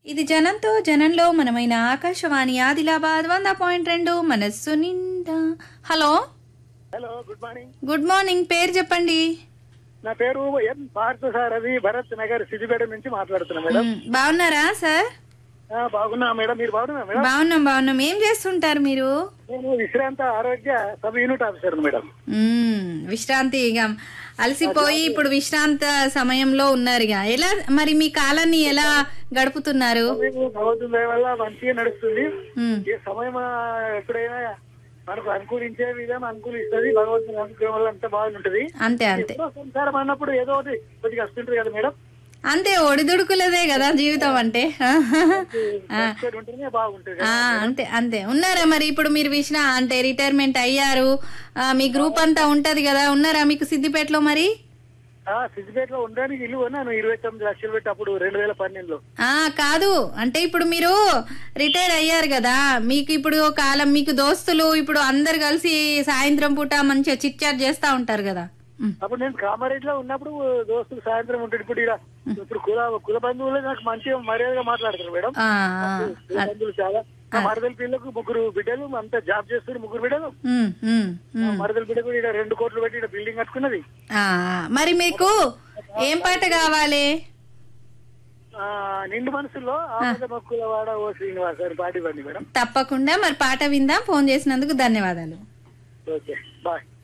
ఇది జనంతో జనంలో మనమైన ఆకాశవాణి ఆదిలాబాద్ వంద పాయింట్ రెండు మనస్సు నిండా hello hello good morning good morning పేరు చెప్పండి నా పేరు ఎన్ పార్థసారథి భరత్ నగర్ సిద్దిపేట నుంచి మాట్లాడుతున్నా మేడం మ్, బాగున్నారా సార్ ఆ, బాగున్నా మేడం మీరు బాగున్నా మేడం బాగున్నాం బాగున్నాం ఏం చేస్తుంటారు మీరు నేను విశ్రాంత ఆరోగ్య సబ్ యూనిట్ ఆఫీసర్ మేడం మ్, విశ్రాంతి ఇక అలసిపోయి ఇప్పుడు విశ్రాంత సమయంలో ఉన్నారు ఇక ఎలా మరి మీ కాలాన్ని ఎలా గడుపుతున్నారు మీకు భగవంతుని దయ వల్ల మంచిగా నడుస్తుంది మ్, ఈ సమయం ఆ, ఎప్పుడైనా మనకు అనుకూలించే విధం అనుకూలిస్తుంది భగవంతుని అనుగ్రహం వల్ల అంతా బాగుంటుంది అంతే అంతే ఎప్పుడో సంసారం అన్నప్పుడు ఏదో ఒకటి కొద్దిగా వస్తుంటుంది కదా మేడం అంతే ఒడిదుడుకులదే కదా జీవితం అంటే ఆ. మంచిగా ఉంటేనే బాగుంటుంది ఆ, అంతే అంతే ఉన్నారా మరి ఇప్పుడు మీరు విశ్రా అంటే రిటైర్మెంట్ అయ్యారు ఆ, మీ గ్రూప్ అంతా ఉంటది కదా ఉన్నారా మీకు సిద్దిపేటలో మరి ఆ సిద్దిపేటలో ఉండడానికి ఇల్లు కొన్నాను ఇరవై తొమ్మిది లక్షలు పెట్టి అప్పుడు రెండు వేల పన్నెండులో ఆ కాదు అంటే ఇప్పుడు మీరు రిటైర్ అయ్యారు కదా మీకు ఇప్పుడు కాలం మీకు దోస్తులు ఇప్పుడు అందరు కలిసి సాయంత్రం పూట మంచిగా చిట్ చాట్ చేస్తా ఉంటారు కదా ఉమ్. అప్పుడు నేను కామారెడ్డిలో ఉన్నప్పుడు దోస్తులు సాయంత్రం ఉంటాడు ఇప్పుడు ఇక్కడ ఇప్పుడు కుల కుల బంధువులు నాకు మంచిగా మర్యాదగా మాట్లాడతారు మేడం ఆ, ఆ, కుల బంధువులు చాలా మా మరదల పిల్లకు ముగ్గురు బిడ్డలు అంతా జాబ్ చేస్తారు ముగ్గురు బిడ్డలు ఉమ్, ఉమ్, మా ఉమ్. మరదల బిడ్డ కూడా ఇక్కడ రెండు కోట్లు పెట్టి ఇక్కడ బిల్డింగ్ కట్టుకున్నది ఆ, మరి మీకు ఏం పాట కావాలి ఆ నిండు మనసులో ఆమెద మొక్కుల వాడ ఓ శ్రీనివాస్ అని పాటి బండి మేడం తప్పకుండా మరి పాట విందాం ఫోన్ చేసినందుకు ధన్యవాదాలు ఓకే బాయ్